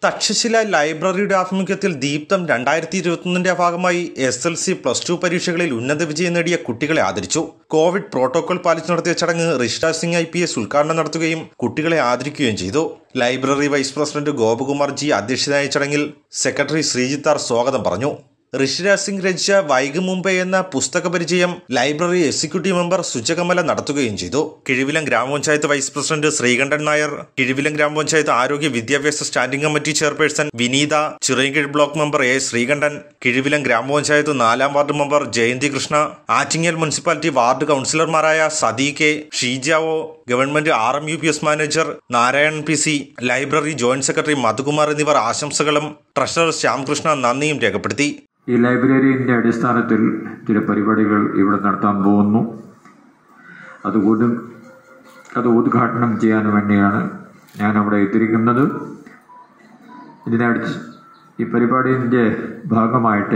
തക്ഷശില ലൈബ്രറിയുടെ ആഭിമുഖ്യത്തിൽ ദീപ്തം രണ്ടായിരത്തി ഇരുപത്തൊന്നിന്റെ ഭാഗമായി S L C plus two പരീക്ഷകളിൽ ഉന്നത വിജയം നേടിയ കുട്ടികളെ ആദരിച്ചു കോവിഡ് പ്രോട്ടോകോൾ പാലിച്ചു നടത്തിയ ചടങ്ങ് Rishiraj Singh I P S ഉദ്ഘാടനം നടത്തുകയും കുട്ടികളെ ആദരിക്കുകയും ചെയ്തു library vice president Gopakumar G അധ്യക്ഷനായ ചടങ്ങിൽ സെക്രട്ടറി ശ്രീജിത്താർ സ്വാഗതം പറഞ്ഞു ഋഷിരാജ് സിംഗ് രചിച്ച വൈക് മുംബൈ എന്ന പുസ്തക പരിചയം ലൈബ്രറി എക്സിക്യൂട്ടീവ് മെമ്പർ സുജകമല നടത്തുകയും ചെയ്തു കിഴിവിലം ഗ്രാമപഞ്ചായത്ത് വൈസ് പ്രസിഡന്റ് ശ്രീകണ്ഠൻ നായർ കിഴിവിലം ഗ്രാമപഞ്ചായത്ത് ആരോഗ്യ വിദ്യാഭ്യാസ standing committee chairperson Vineetha Chirayinkeezhu block member A Sreekandan Kizhuvilam ഗ്രാമപഞ്ചായത്ത് നാലാം ward member Jayanthi Krishna Attingal municipality ward കൗൺസിലർമാരായ സതി കെ ഷീജാവോ government R M U P S manager Narayanan P C library joint secretary Madhukumar എന്നിവർ ആശംസകളും ട്രഷറർ ശ്യാംകൃഷ്ണ നന്ദിയും രേഖപ്പെടുത്തി ഈ ലൈബ്രറിൻ്റെ അടിസ്ഥാനത്തിൽ ചില പരിപാടികൾ ഇവിടെ നടത്താൻ പോകുന്നു അതുകൊണ്ട് അത് ഉദ്ഘാടനം ചെയ്യാൻ വേണ്ടിയാണ് ഞാൻ അവിടെ എത്തിയിരിക്കുന്നത് ഇതിനടി ഈ പരിപാടിൻ്റെ ഭാഗമായിട്ട്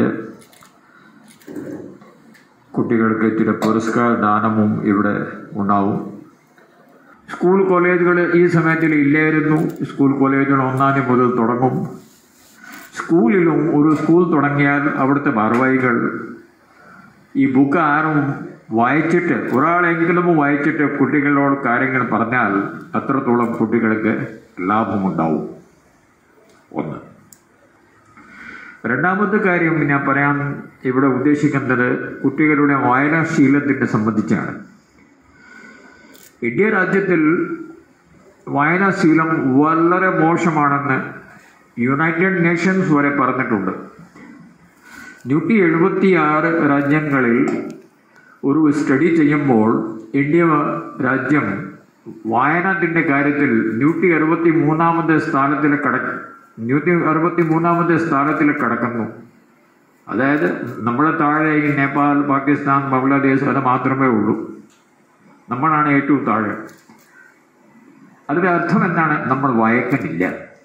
കുട്ടികൾക്ക് ചില പുരസ്കാര ദാനവും ഇവിടെ ഉണ്ടാവും സ്കൂൾ കോളേജുകൾ ഈ സമയത്തിൽ ഇല്ലായിരുന്നു സ്കൂൾ കോളേജുകൾ ഒന്നാം തീയതി മുതൽ തുടങ്ങും സ്കൂളിലും ഒരു സ്കൂൾ തുടങ്ങിയാൽ അവിടുത്തെ ഭാരവാഹികൾ ഈ ബുക്ക് ആരും വായിച്ചിട്ട് ഒരാളെങ്കിലും വായിച്ചിട്ട് കുട്ടികളോട് കാര്യങ്ങൾ പറഞ്ഞാൽ അത്രത്തോളം കുട്ടികൾക്ക് ലാഭമുണ്ടാവും ഒന്ന് രണ്ടാമത്തെ കാര്യം ഞാൻ പറയാൻ ഇവിടെ ഉദ്ദേശിക്കുന്നത് കുട്ടികളുടെ വായനാശീലത്തിനെ സംബന്ധിച്ചാണ് ഇന്ത്യ രാജ്യത്തിൽ വായനാശീലം വളരെ മോശമാണെന്ന് യുണൈറ്റഡ് നേഷൻസ് വരെ പറഞ്ഞിട്ടുണ്ട് നൂറ്റി എഴുപത്തി ആറ് രാജ്യങ്ങളിൽ ഒരു സ്റ്റഡി ചെയ്യുമ്പോൾ ഇന്ത്യ രാജ്യം വായനത്തിൻ്റെ കാര്യത്തിൽ നൂറ്റി അറുപത്തി മൂന്നാമത്തെ സ്ഥാനത്തിൽ കട നൂറ്റി അറുപത്തി മൂന്നാമത്തെ സ്ഥാനത്തിൽ കടക്കുന്നു അതായത് നമ്മുടെ താഴെ ഈ നേപ്പാൾ പാകിസ്ഥാൻ ബംഗ്ലാദേശ് അത് മാത്രമേ ഉള്ളൂ നമ്മളാണ് ഏറ്റവും താഴെ അതിൻ്റെ അർത്ഥം എന്താണ് നമ്മൾ വായിക്കുന്നില്ല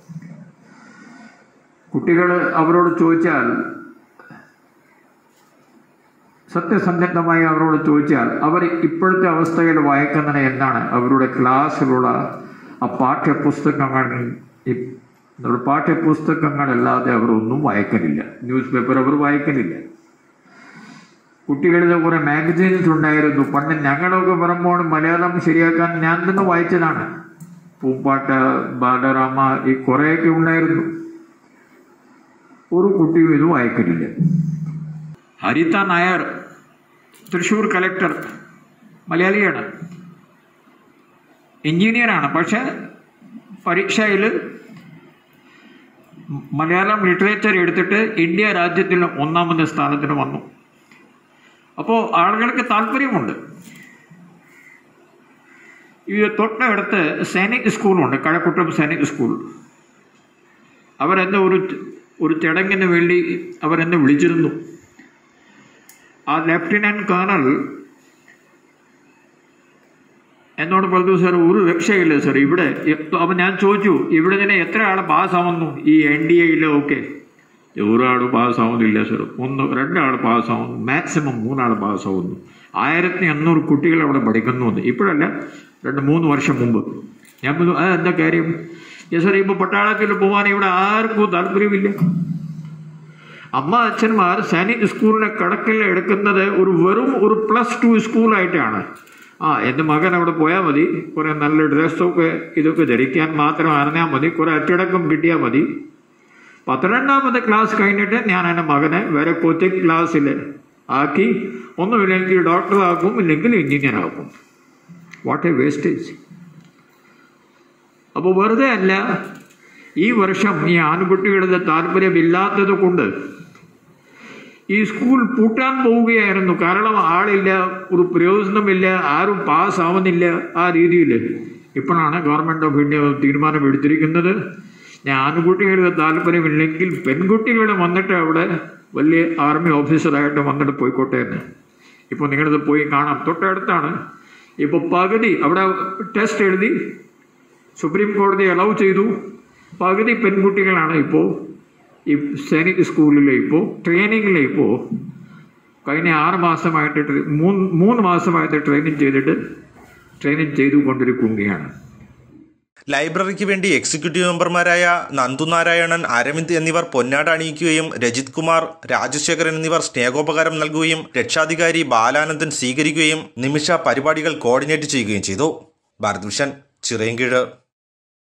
കുട്ടികൾ അവരോട് ചോദിച്ചാൽ സത്യസന്ധമായി അവരോട് ചോദിച്ചാൽ അവർ ഇപ്പോഴത്തെ അവസ്ഥയിൽ വായിക്കുന്നത് എന്താണ് അവരുടെ ക്ലാസ്സിലുള്ള ആ പാഠ്യപുസ്തകങ്ങൾ ഈ പാഠ്യപുസ്തകങ്ങളല്ലാതെ അവർ ഒന്നും വായിക്കുന്നില്ല ന്യൂസ് പേപ്പർ അവർ വായിക്കുന്നില്ല കുട്ടികളുടെ കുറെ മാഗസീൻസ് ഉണ്ടായിരുന്നു പണ്ട് ഞങ്ങളൊക്കെ വരുമ്പോൾ മലയാളം ശരിയാക്കാൻ ഞാൻ തന്നെ വായിച്ചതാണ് പൂമ്പാട്ട് ബാലരാമ ഈ കുറേയൊക്കെ ഉണ്ടായിരുന്നു ഒരു കുട്ടിയും ഇത് വായിക്കുന്നില്ല ഹരിത നായർ തൃശ്ശൂർ കലക്ടർ മലയാളിയാണ് എഞ്ചിനീയറാണ് പക്ഷെ പരീക്ഷയിൽ മലയാളം ലിറ്ററേച്ചർ എടുത്തിട്ട് ഇന്ത്യ രാജ്യത്തിൽ ഒന്നാമത്തെ സ്ഥാനത്തിന് വന്നു അപ്പോൾ ആളുകൾക്ക് താല്പര്യമുണ്ട് ഈ തൊട്ടടുത്ത് സൈനിക് സ്കൂളുണ്ട് കഴക്കൂട്ടം സൈനിക് സ്കൂൾ അവരെന്നെ ഒരു ഒരു ചടങ്ങിന് വേണ്ടി അവരെന്നെ വിളിച്ചിരുന്നു ആ ലെഫ്റ്റനന്റ് കേണൽ എന്നോട് പറഞ്ഞു സാർ ഒരു രക്ഷയില്ല സാർ ഇവിടെ അപ്പം ഞാൻ ചോദിച്ചു ഇവിടെ തന്നെ എത്ര ആൾ പാസ്സാവുന്നു ഈ എൻ ഡി എയിൽ ഒക്കെ ഒരാൾ പാസ്സാവുന്നില്ല സാർ ഒന്ന് രണ്ടാൾ പാസ്സാവുന്നു മാക്സിമം മൂന്നാൾ പാസ്സാവുന്നു ആയിരത്തി അഞ്ഞൂറ് കുട്ടികൾ അവിടെ പഠിക്കുന്നു എന്ന് ഇപ്പോഴല്ല രണ്ട് മൂന്ന് വർഷം മുമ്പ് ഞാൻ പറഞ്ഞു അത് എന്താ കാര്യം സാർ ഇപ്പോൾ പട്ടാളത്തിൽ പോകാൻ ഇവിടെ ആർക്കും താല്പര്യമില്ല അമ്മ അച്ഛന്മാർ സൈനിക് സ്കൂളിലെ കടക്കിൽ എടുക്കുന്നത് ഒരു വെറും ഒരു പ്ലസ് ടു സ്കൂളായിട്ടാണ് ആ എൻ്റെ മകൻ അവിടെ പോയാൽ മതി കുറേ നല്ല ഡ്രസ്സൊക്കെ ഇതൊക്കെ ധരിക്കാൻ മാത്രം അറിഞ്ഞാൽ മതി കുറേ അച്ചടക്കം കിട്ടിയാൽ മതി പന്ത്രണ്ടാമത്തെ ക്ലാസ് കഴിഞ്ഞിട്ട് ഞാൻ എൻ്റെ മകനെ വേറെ കൊച്ചിങ് ക്ലാസ്സിൽ ആക്കി ഒന്നുമില്ലെങ്കിൽ ഡോക്ടറാക്കും ഇല്ലെങ്കിൽ എഞ്ചിനീയർ ആക്കും വാട്ട് എ വേസ്റ്റേജ് അപ്പോൾ വെറുതെ അല്ല ഈ വർഷം ഈ ആൺകുട്ടികളുടെ താല്പര്യമില്ലാത്തത് കൊണ്ട് ഈ സ്കൂൾ പൂട്ടാൻ പോവുകയായിരുന്നു കാരണം ആളില്ല ഒരു പ്രയോജനമില്ല ആരും പാസ്സാവുന്നില്ല ആ രീതിയിൽ ഇപ്പോഴാണ് ഗവൺമെൻറ് ഓഫ് ഇന്ത്യ തീരുമാനം എടുത്തിരിക്കുന്നത് ഞാൻ ആൺകുട്ടികളുടെ താല്പര്യമില്ലെങ്കിൽ പെൺകുട്ടികൾ വന്നിട്ട് അവിടെ വലിയ ആർമി ഓഫീസറായിട്ട് വന്നിട്ട് പോയിക്കോട്ടെ എന്ന് ഇപ്പോൾ നിങ്ങളിത് പോയി കാണാം തൊട്ടടുത്താണ് ഇപ്പോൾ പകുതി അവിടെ ടെസ്റ്റ് എഴുതി സുപ്രീം കോടതി അലൗ ചെയ്തു പകുതി പെൺകുട്ടികളാണ് ഇപ്പോൾ ഈ സൈനിക് സ്കൂളിലെ ഇപ്പോൾ ട്രെയിനിങ്ങിൽ ഇപ്പോൾ കഴിഞ്ഞ ആറ് മാസമായിട്ട് മൂന്ന് മൂന്ന് മാസമായിട്ട് ട്രെയിനിങ് ചെയ്തിട്ട് ട്രെയിനിങ് ചെയ്തുകൊണ്ടിരിക്കുകയാണ് ലൈബ്രറിക്ക് വേണ്ടി എക്സിക്യൂട്ടീവ് മെമ്പർമാരായ നന്ദുനാരായണൻ അരവിന്ദ് എന്നിവർ പൊന്നാട അണിയിക്കുകയും രജിത് കുമാർ രാജശേഖരൻ എന്നിവർ സ്നേഹോപകാരം നൽകുകയും രക്ഷാധികാരി ബാലാനന്ദൻ സ്വീകരിക്കുകയും നിമിഷ പരിപാടികൾ കോർഡിനേറ്റ് ചെയ്യുകയും ചെയ്തു ഭാരത് വിഷൻ ചിറയൻകീഴ്